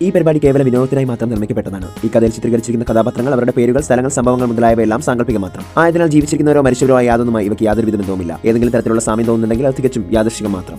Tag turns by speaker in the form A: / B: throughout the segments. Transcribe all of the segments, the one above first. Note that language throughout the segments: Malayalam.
A: ഈ പരിപാടി കേവലം വിനോദത്തിനായി മാത്രം നിർമ്മിക്കപ്പെട്ടതാണ് ഈ കഥയിൽ ചിത്രീകരിച്ചിരിക്കുന്ന കഥാപാത്രങ്ങൾ അവരുടെ പേരുകൾ സ്ഥലങ്ങൾ സംഭവങ്ങൾ മുതലായവയെല്ലാം സാങ്കല്പികം മാത്രം ആയതിനാൽ ജീവിച്ചിരിക്കുന്നവരോ മരിച്ചവരോ ആയ യാതൊന്നുമായി ഇവയ്ക്ക് യാതൊരു വിധ ബന്ധവുമില്ല ഏതെങ്കിലും തരത്തിലുള്ള സാമ്യം തോന്നുന്നുണ്ടെങ്കിൽ അത് തികച്ചും യാദൃശികം മാത്രം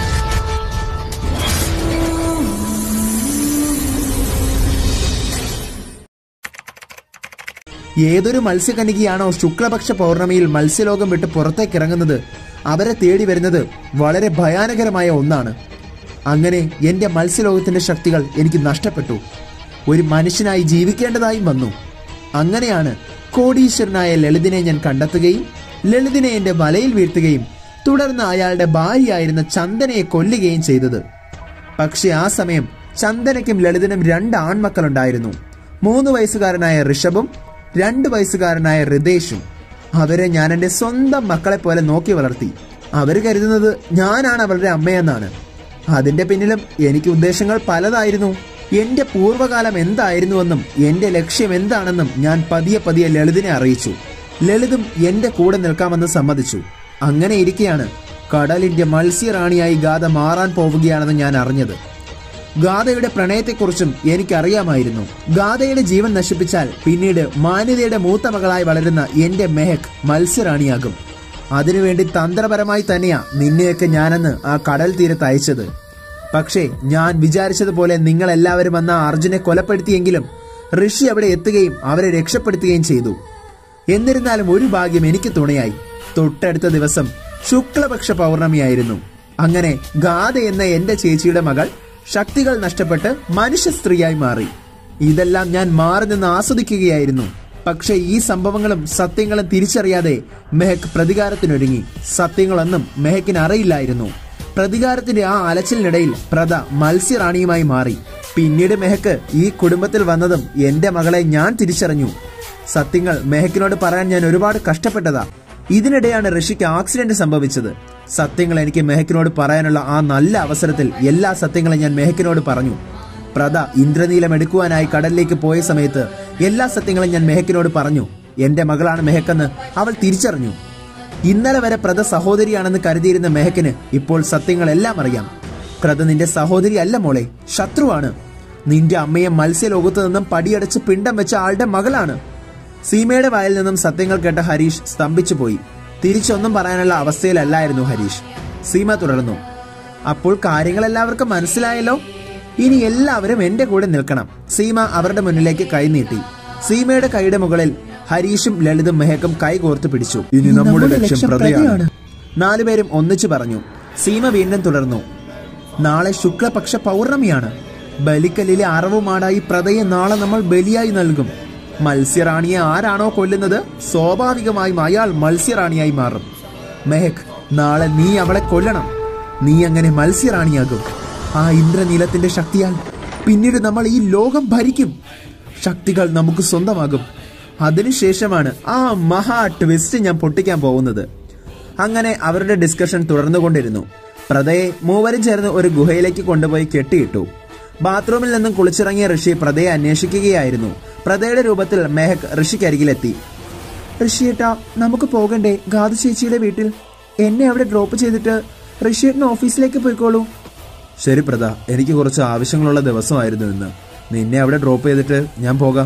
B: ഏതൊരു മത്സ്യകന്യകയാണോ ശുക്ലപക്ഷ പൗർണമിയിൽ മത്സ്യലോകം വിട്ട് പുറത്തേക്ക് ഇറങ്ങുന്നത് അവരെ തേടി വരുന്നത് വളരെ ഭയാനകരമായ ഒന്നാണ് അങ്ങനെ എൻ്റെ മത്സ്യലോകത്തിന്റെ ശക്തികൾ എനിക്ക് നഷ്ടപ്പെട്ടു ഒരു മനുഷ്യനായി ജീവിക്കേണ്ടതായും വന്നു അങ്ങനെയാണ് കോടീശ്വരനായ ലളിതിനെ ഞാൻ കണ്ടെത്തുകയും ലളിതിനെ എൻ്റെ വലയിൽ വീഴ്ത്തുകയും തുടർന്ന് അയാളുടെ ഭാര്യയായിരുന്ന ചന്ദനയെ കൊല്ലുകയും ചെയ്തത് പക്ഷെ ആ സമയം ചന്ദനയ്ക്കും ലളിതനും രണ്ട് ആൺമക്കളുണ്ടായിരുന്നു മൂന്ന് വയസ്സുകാരനായ ഋഷഭും രണ്ട് വയസ്സുകാരനായ ഹൃദേശും അവരെ ഞാൻ എൻ്റെ സ്വന്തം മക്കളെ പോലെ നോക്കി വളർത്തി അവർ കരുതുന്നത് ഞാനാണ് അവരുടെ അമ്മയെന്നാണ് അതിന്റെ പിന്നിലും എനിക്ക് ഉദ്ദേശങ്ങൾ പലതായിരുന്നു എന്റെ പൂർവ്വകാലം എന്തായിരുന്നുവെന്നും എന്റെ ലക്ഷ്യം എന്താണെന്നും ഞാൻ പതിയെ പതിയെ ലളിതിനെ അറിയിച്ചു ലളിതും എന്റെ കൂടെ നിൽക്കാമെന്ന് സമ്മതിച്ചു അങ്ങനെ ഇരിക്കെയാണ് കടലിന്റെ മത്സ്യറാണിയായി ഗാഥ മാറാൻ പോവുകയാണെന്ന് ഞാൻ അറിഞ്ഞത് ഗാഥയുടെ പ്രണയത്തെക്കുറിച്ചും എനിക്കറിയാമായിരുന്നു ഗാഥയുടെ ജീവൻ നശിപ്പിച്ചാൽ പിന്നീട് മാന്യതയുടെ മൂത്ത മകളായി വളരുന്ന എന്റെ മെഹക് മത്സ്യറാണിയാകും അതിനുവേണ്ടി തന്ത്രപരമായി തന്നെയാ നിന്നെയൊക്കെ ഞാനന്ന് ആ കടൽ തീരത്ത് അയച്ചത് പക്ഷേ ഞാൻ വിചാരിച്ചതുപോലെ നിങ്ങൾ എല്ലാവരും അന്ന് ആ അർജുനെ കൊലപ്പെടുത്തിയെങ്കിലും ഋഷി അവിടെ എത്തുകയും അവരെ രക്ഷപ്പെടുത്തുകയും ചെയ്തു എന്നിരുന്നാലും ഒരു ഭാഗ്യം എനിക്ക് തുണയായി തൊട്ടടുത്ത ദിവസം ശുക്ലപക്ഷ പൗർണമിയായിരുന്നു അങ്ങനെ ഗാഥ എന്ന എന്റെ ചേച്ചിയുടെ മകൾ ശക്തികൾ നഷ്ടപ്പെട്ട് മനുഷ്യ സ്ത്രീയായി മാറി ഇതെല്ലാം ഞാൻ മാറി നിന്ന് ആസ്വദിക്കുകയായിരുന്നു പക്ഷെ ഈ സംഭവങ്ങളും സത്യങ്ങളും തിരിച്ചറിയാതെ മെഹക്ക് പ്രതികാരത്തിനൊരുങ്ങി സത്യങ്ങളൊന്നും മെഹക്കിന് അറിയില്ലായിരുന്നു പ്രതികാരത്തിന്റെ ആ അലച്ചിലിനിടയിൽ പ്രത മത്സ്യറാണിയുമായി മാറി പിന്നീട് മെഹക്ക് ഈ കുടുംബത്തിൽ വന്നതും എന്റെ മകളെ ഞാൻ തിരിച്ചറിഞ്ഞു സത്യങ്ങൾ മെഹക്കിനോട് പറയാൻ ഞാൻ ഒരുപാട് കഷ്ടപ്പെട്ടതാ ഇതിനിടെയാണ് ഋഷിക്ക് ആക്സിഡന്റ് സംഭവിച്ചത് സത്യങ്ങൾ എനിക്ക് മെഹക്കിനോട് പറയാനുള്ള ആ നല്ല അവസരത്തിൽ എല്ലാ സത്യങ്ങളും ഞാൻ മെഹക്കിനോട് പറഞ്ഞു പ്രത ഇന്ദ്രനീലം എടുക്കുവാനായി കടലിലേക്ക് പോയ സമയത്ത് എല്ലാ സത്യങ്ങളും ഞാൻ മെഹക്കിനോട് പറഞ്ഞു എന്റെ മകളാണ് മെഹക്കെന്ന് അവൾ തിരിച്ചറിഞ്ഞു ഇന്നലെ വരെ പ്രത സഹോദരിയാണെന്ന് കരുതിയിരുന്ന മെഹക്കിന് ഇപ്പോൾ സത്യങ്ങളെല്ലാം അറിയാം പ്രത നിന്റെ സഹോദരി അല്ല മോളെ ശത്രുവാണ് നിന്റെ അമ്മയെ മത്സ്യലോകത്ത് നിന്നും പടിയടച്ച് പിണ്ടം വെച്ച ആളുടെ മകളാണ് സീമയുടെ വായിൽ നിന്നും സത്യങ്ങൾ കേട്ട ഹരീഷ് സ്തംഭിച്ചു പോയി തിരിച്ചൊന്നും പറയാനുള്ള അവസ്ഥയിലല്ലായിരുന്നു ഹരീഷ് സീമ തുടർന്നു അപ്പോൾ കാര്യങ്ങൾ എല്ലാവർക്കും മനസ്സിലായല്ലോ ഇനി എല്ലാവരും എന്റെ കൂടെ നിൽക്കണം സീമ അവരുടെ മുന്നിലേക്ക് കൈനീട്ടി സീമയുടെ കൈയുടെ മുകളിൽ ഹരീഷും ലളിതും മെഹക്കും കൈ കോർത്ത് പിടിച്ചു
C: ഇനി നമ്മുടെ ലക്ഷ്യം പ്രതയാണ്
B: നാലുപേരും ഒന്നിച്ചു പറഞ്ഞു സീമ വീണ്ടും തുടർന്നു നാളെ ശുക്ലപക്ഷ പൗർണമിയാണ് ബലിക്കല്ലിലെ അറവുമാടായി പ്രതയെ നാളെ നമ്മൾ ബലിയായി നൽകും മത്സ്യറാണിയെ ആരാണോ കൊല്ലുന്നത് സ്വാഭാവികമായും അയാൾ മത്സ്യറാണിയായി മാറും മെഹക് നാളെ നീ അവളെ കൊല്ലണം നീ അങ്ങനെ മത്സ്യറാണിയാകും ആ ഇന്ദ്രനീലത്തിന്റെ ശക്തിയാൽ പിന്നീട് നമ്മൾ ഈ ലോകം ഭരിക്കും ശക്തികൾ നമുക്ക് സ്വന്തമാകും അതിനുശേഷമാണ് ആ മഹാ ട്വിസ്റ്റ് ഞാൻ പൊട്ടിക്കാൻ പോകുന്നത് അങ്ങനെ അവരുടെ ഡിസ്കഷൻ തുടർന്നുകൊണ്ടിരുന്നു പ്രതയെ മൂവരും ചേർന്ന് ഒരു ഗുഹയിലേക്ക് കൊണ്ടുപോയി കെട്ടിയിട്ടു ബാത്റൂമിൽ നിന്നും കുളിച്ചിറങ്ങിയ ഋഷി പ്രതയെ അന്വേഷിക്കുകയായിരുന്നു പ്രതയുടെ രൂപത്തിൽ മെഹക് ഋഷിക്കരികിലെത്തി ഋഷിയേട്ടാ നമുക്ക് പോകണ്ടേ ഗാദു ചേച്ചിയുടെ വീട്ടിൽ എന്നെ അവിടെ ഡ്രോപ്പ് ചെയ്തിട്ട് ഋഷിയേട്ടൻ ഓഫീസിലേക്ക് പോയിക്കോളൂ ശരി പ്രത എനിക്ക് കുറച്ച് ആവശ്യങ്ങളുള്ള ദിവസമായിരുന്നു ഇന്ന് നിന്നെ അവിടെ ഡ്രോപ്പ് ചെയ്തിട്ട് ഞാൻ പോകാം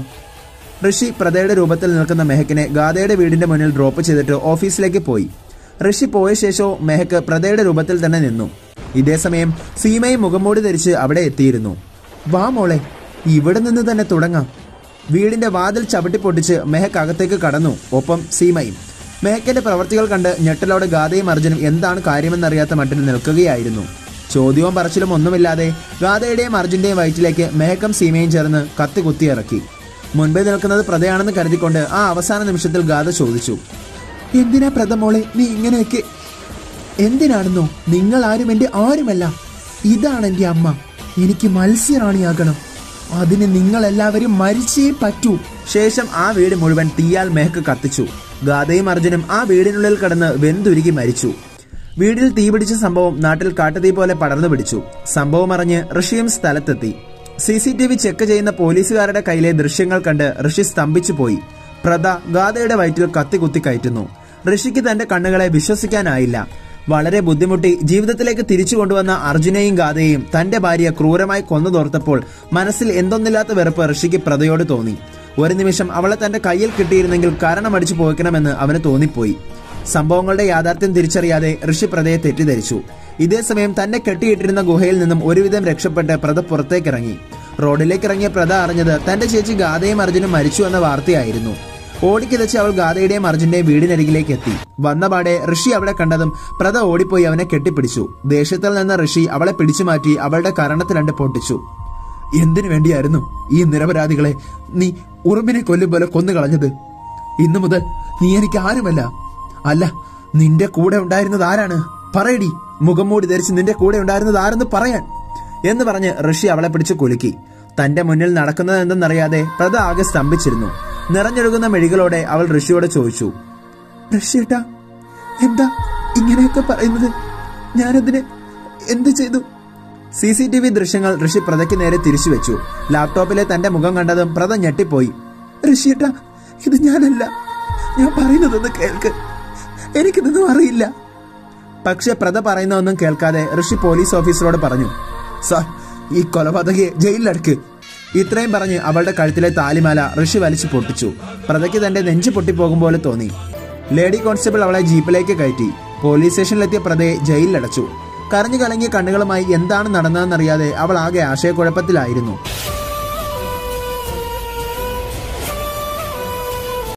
B: ഋഷി പ്രതയുടെ രൂപത്തിൽ നിൽക്കുന്ന മെഹക്കിനെ ഗാദയുടെ വീടിന്റെ മുന്നിൽ ഡ്രോപ്പ് ചെയ്തിട്ട് ഓഫീസിലേക്ക് പോയി ഋഷി പോയ ശേഷവും മെഹക്ക് പ്രതയുടെ രൂപത്തിൽ തന്നെ നിന്നു ഇതേസമയം സീമയും മുഖംമൂടി ധരിച്ച് അവിടെ എത്തിയിരുന്നു വാ മോളെ ഇവിടെ നിന്ന് തന്നെ തുടങ്ങാം വീടിന്റെ വാതിൽ ചവിട്ടി പൊട്ടിച്ച് മെഹക്ക് അകത്തേക്ക് കടന്നു ഒപ്പം സീമയും മെഹക്കിന്റെ പ്രവർത്തികൾ കണ്ട് ഞെട്ടലോടെ ഗാദയും അർജുനും എന്താണ് കാര്യമെന്നറിയാത്ത മട്ടിൽ നിൽക്കുകയായിരുന്നു ചോദ്യവും പറച്ചിലും ഒന്നുമില്ലാതെ ഗാദയുടെയും അർജുന്റെയും വയറ്റിലേക്ക് മെഹക്കും സീമയും ചേർന്ന് കത്തി കുത്തിയിറക്കി മുൻപേ നിൽക്കുന്നത് പ്രതയാണെന്ന് കരുതിക്കൊണ്ട് ആ അവസാന നിമിഷത്തിൽ ഗാഥ ചോദിച്ചു എന്തിനാ പ്രത മോളെ നീ ഇങ്ങനെയൊക്കെ എന്തിനാണെന്നോ നിങ്ങൾ ആരും എന്റെ ആരുമല്ല ഇതാണ് എന്റെ അമ്മ എനിക്ക് മത്സ്യറാണിയാകണം അതിന് നിങ്ങൾ എല്ലാവരും മരിച്ചേ പറ്റൂ ശേഷം ആ വീട് മുഴുവൻ തീയാൽ മെഹക്ക് കത്തിച്ചു ഗാഥയും അർജുനും ആ വീടിനുള്ളിൽ കടന്ന് വെന്തുരുകി മരിച്ചു വീടിൽ തീപിടിച്ച സംഭവം നാട്ടിൽ കാട്ടുതീ പോലെ പടർന്നു പിടിച്ചു സംഭവം അറിഞ്ഞ് ഋഷിയും സ്ഥലത്തെത്തി C C T V check ചെയ്യുന്ന പോലീസുകാരുടെ കയ്യിലെ ദൃശ്യങ്ങൾ കണ്ട് ഋഷി സ്തംഭിച്ചു പോയി പ്രത ഗാഥയുടെ വയറ്റിൽ കത്തി കുത്തി കയറ്റുന്നു ഋഷിക്ക് തന്റെ കണ്ണുകളെ വിശ്വസിക്കാനായില്ല വളരെ ബുദ്ധിമുട്ടി ജീവിതത്തിലേക്ക് തിരിച്ചു കൊണ്ടുവന്ന അർജുനെയും ഗാഥയെയും തന്റെ ഭാര്യ ക്രൂരമായി കൊന്നതോർത്തപ്പോൾ മനസ്സിൽ എന്തൊന്നില്ലാത്ത വെറുപ്പ് ഋഷിക്ക് പ്രതയോട് തോന്നി ഒരു നിമിഷം അവളെ തന്റെ കയ്യിൽ കിട്ടിയിരുന്നെങ്കിൽ കാരണമടിച്ചു പോയിക്കണമെന്ന് അവന് തോന്നിപ്പോയി സംഭവങ്ങളുടെ യാഥാർത്ഥ്യം തിരിച്ചറിയാതെ ഋഷി പ്രതയെ തെറ്റിദ്ധരിച്ചു ഇതേസമയം തന്നെ കെട്ടിയിട്ടിരുന്ന ഗുഹയിൽ നിന്നും ഒരുവിധം രക്ഷപ്പെട്ട് പ്രത പുറത്തേക്കിറങ്ങി റോഡിലേക്ക് ഇറങ്ങിയ പ്രത അറിഞ്ഞത് തന്റെ ചേച്ചി ഗാഥയും അർജുനും മരിച്ചു എന്ന വാർത്തയായിരുന്നു ഓടിക്കിതച്ച് അവൾ ഗാഥയുടെയും അർജുന്റെയും വീടിനരികിലേക്ക് എത്തി വന്നപാടെ ഋഷി അവളെ കണ്ടതും പ്രത ഓടിപ്പോയി അവനെ കെട്ടിപ്പിടിച്ചു ദേഷ്യത്തിൽ നിന്ന് ഋഷി അവളെ പിടിച്ചു മാറ്റി അവളുടെ കരണത്തിലണ്ട് പൊട്ടിച്ചു എന്തിനു വേണ്ടിയായിരുന്നു ഈ നിരപരാധികളെ നീ ഉറുമ്പിനെ കൊല്ലും പോലെ കൊന്നുകളഞ്ഞത് ഇന്നു മുതൽ നീ എനിക്ക് ആരുമല്ല അല്ല നിന്റെ കൂടെ ഉണ്ടായിരുന്നത് ആരാണ് പറയടി മുഖം മൂടി ധരിച്ച് നിന്റെ കൂടെ ഉണ്ടായിരുന്നത് ആരെന്ന് പറയാൻ എന്ന് പറഞ്ഞ് ഋഷി അവളെ പിടിച്ച് കുലുക്കി തന്റെ മുന്നിൽ നടക്കുന്നത് എന്തെന്നറിയാതെ പ്രത ആകെ സ്തംഭിച്ചിരുന്നു നിറഞ്ഞൊഴുകുന്ന മെഴികളോടെ അവൾ ഋഷിയോട് ചോദിച്ചു ഋഷിയേട്ടാ എന്താ ഇങ്ങനെയൊക്കെ പറയുന്നത് ഞാനതിന് എന്ത് ചെയ്തു സി സി ടി വി ദൃശ്യങ്ങൾ ഋഷി പ്രതയ്ക്ക് നേരെ തിരിച്ചു വെച്ചു ലാപ്ടോപ്പിലെ തന്റെ മുഖം കണ്ടതും പ്രത ഞെട്ടിപ്പോയി ഋഷിയേട്ടാ ഇത് ഞാനല്ല ഞാൻ പറയുന്നതൊന്ന് കേൾക്ക് എനിക്കിതൊന്നും അറിയില്ല പക്ഷെ പ്രത പറയുന്നതൊന്നും കേൾക്കാതെ ഋഷി പോലീസ് ഓഫീസറോട് പറഞ്ഞു സാർ ഈ കൊലപാതകയെ ജയിലിലടക്ക് ഇത്രയും പറഞ്ഞ് അവളുടെ കഴുത്തിലെ താലിമാല ഋഷി വലിച്ചു പൊട്ടിച്ചു പ്രതയ്ക്ക് തന്റെ നെഞ്ചു പൊട്ടിപ്പോകും പോലെ തോന്നി ലേഡി കോൺസ്റ്റബിൾ അവളെ ജീപ്പിലേക്ക് കയറ്റി പോലീസ് സ്റ്റേഷനിലെത്തിയ പ്രതയെ ജയിലിലടച്ചു കരഞ്ഞു കലങ്ങിയ കണ്ണുകളുമായി എന്താണ് നടന്നതെന്നറിയാതെ അവൾ ആകെ ആശയക്കുഴപ്പത്തിലായിരുന്നു